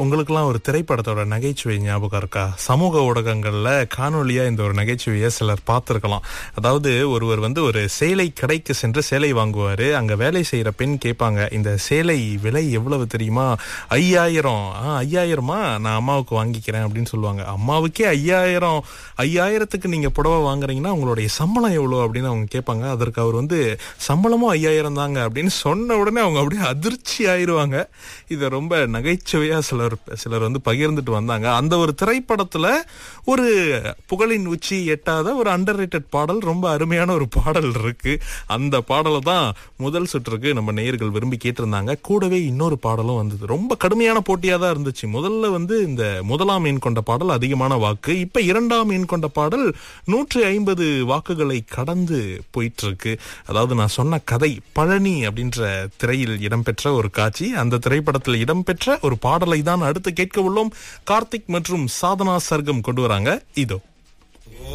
உங்களுக்கெல்லாம் ஒரு திரைப்படத்தோட நகைச்சுவை ஞாபகம் இருக்கா சமூக ஊடகங்கள்ல காணொலியா இந்த ஒரு நகைச்சுவையை சிலர் பார்த்திருக்கலாம் அதாவது ஒருவர் வந்து ஒரு சேலை கடைக்கு சென்று சேலை வாங்குவாரு அங்க வேலை செய்யற பெண் கேட்பாங்க இந்த சேலை விலை எவ்வளவு தெரியுமா ஐயாயிரம் ஆ ஐயாயிரமா நான் அம்மாவுக்கு வாங்கிக்கிறேன் அப்படின்னு சொல்லுவாங்க அம்மாவுக்கே ஐயாயிரம் ஐயாயிரத்துக்கு நீங்க புடவை வாங்குறீங்கன்னா உங்களுடைய சம்பளம் எவ்வளவு அப்படின்னு அவங்க கேட்பாங்க அதற்கு அவர் வந்து சம்பளமும் ஐயாயிரம் தாங்க அப்படின்னு சொன்ன உடனே அவங்க அப்படியே அதிர்ச்சி ஆயிருவாங்க இதை ரொம்ப நகைச்சுவையா சிலர் சிலர் வந்து பகிர்ந்துட்டு வந்தாங்க அந்த ஒரு திரைப்படத்துல ஒரு புகழின் உச்சி எட்டாத ஒரு அண்டர் பாடல் ரொம்ப அருமையான ஒரு பாடல் இருக்கு அந்த பாடலை தான் முதல் சுற்றுக்கு நம்ம நேயர்கள் விரும்பி கேட்டிருந்தாங்க கூடவே இன்னொரு பாடலும் வந்தது ரொம்ப கடுமையான போட்டியா தான் இருந்துச்சு முதல்ல வந்து இந்த முதலாம் மீன் கொண்ட பாடல் அதிகமான வாக்கு இப்ப இரண்டாம் மீன் கொண்ட பாடல் நூற்றி ஐம்பது வாக்குகளை கடந்து போயிட்டு இருக்கு அதாவது நான் சொன்ன கதை பழனி அப்படின்ற திரையில் இடம்பெற்ற ஒரு காட்சி அந்த திரைப்படத்தில் இடம்பெற்ற ஒரு பாடலை தான் அடுத்து கேட்க உள்ளோம் கார்த்திக் மற்றும் சாதனா சர்க்கம் கொண்டு வராங்க இதோ